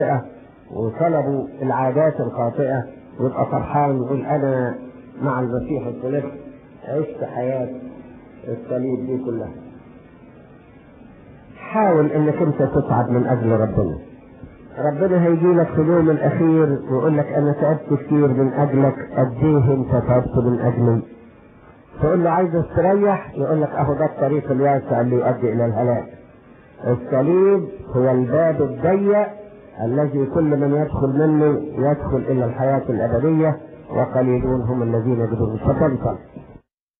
وطلبوا العادات الخاطئة يبقى فرحان ويقول أنا مع المسيح الصليب عشت حياة الصليب دي كلها حاول انك انت تتعب من اجل ربنا ربنا هيجي لك في اليوم الاخير ويقول لك انا تعبت كتير من اجلك قد ايه انت تعبت من اجلي تقول له عايز استريح يقول لك اهو ده الطريق الواسع اللي يؤدي الى الهلاك الصليب هو الباب الضيق الذي كل من يدخل منه يدخل الى الحياه الابديه وقليلون هم الذين يجدون فضل